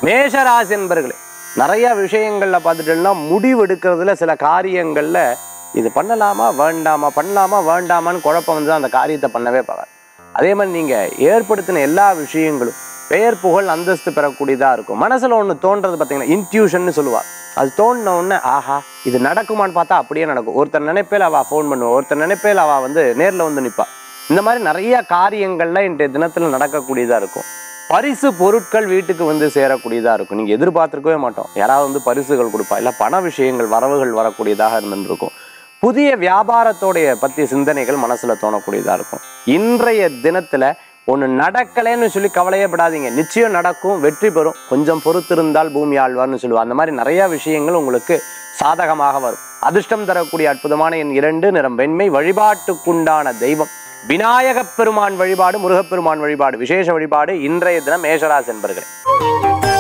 மேஷராசி என்பர்களே நிறைய விஷயங்கள்ல பார்த்துட்டோம்னா முடிவு எடுக்கிறதுல சில காரியங்கள்ல இது பண்ணலாமா வேண்டாமா பண்ணலாமா வேண்டாமான்னு குழப்பம் வந்து அந்த காரியத்தை பண்ணவே பார்க்காது அதே மாதிரி நீங்க ஏற்படுத்தின எல்லா விஷயங்களும் பெயர் புகழ் அந்தஸ்து பெறக்கூடியதா இருக்கும் மனசுல ஒண்ணு தோன்றது பார்த்தீங்கன்னா இன்ட்யூஷன் சொல்லுவா அது தோண்டின உடனே ஆஹா இது நடக்குமான்னு பார்த்தா அப்படியே நடக்கும் ஒருத்தர் நினைப்பேல் அவ ஃபோன் பண்ணுவா ஒருத்தர் நினைப்பேல் அவ வந்து நேர்ல வந்து நிப்பா இந்த மாதிரி நிறைய காரியங்கள்ல இன்றைய தினத்துல நடக்கக்கூடியதா இருக்கும் பரிசு பொருட்கள் வீட்டுக்கு வந்து சேரக்கூடியதா இருக்கும் நீங்க எதிர்பார்த்திருக்கவே மாட்டோம் யாராவது வந்து பரிசுகள் கொடுப்பா இல்ல பண விஷயங்கள் வரவுகள் வரக்கூடியதாக இருந்துருக்கும் புதிய வியாபாரத்தோடைய பற்றிய சிந்தனைகள் மனசுல தோணக்கூடியதா இருக்கும் இன்றைய தினத்துல ஒண்ணு நடக்கலைன்னு சொல்லி கவலையே படாதீங்க நிச்சயம் நடக்கும் வெற்றி பெறும் கொஞ்சம் பொறுத்திருந்தால் பூமி ஆழ்வார்னு சொல்லுவா அந்த மாதிரி நிறைய விஷயங்கள் உங்களுக்கு சாதகமாக வரும் அதிர்ஷ்டம் தரக்கூடிய அற்புதமான என் இரண்டு நிறம் வெண்மை வழிபாட்டுக்குண்டான தெய்வம் விநாயகப் பெருமான் வழிபாடு முருகப்பெருமான் வழிபாடு விசேஷ வழிபாடு இன்றைய தினம் மேஷராசி என்பர்களே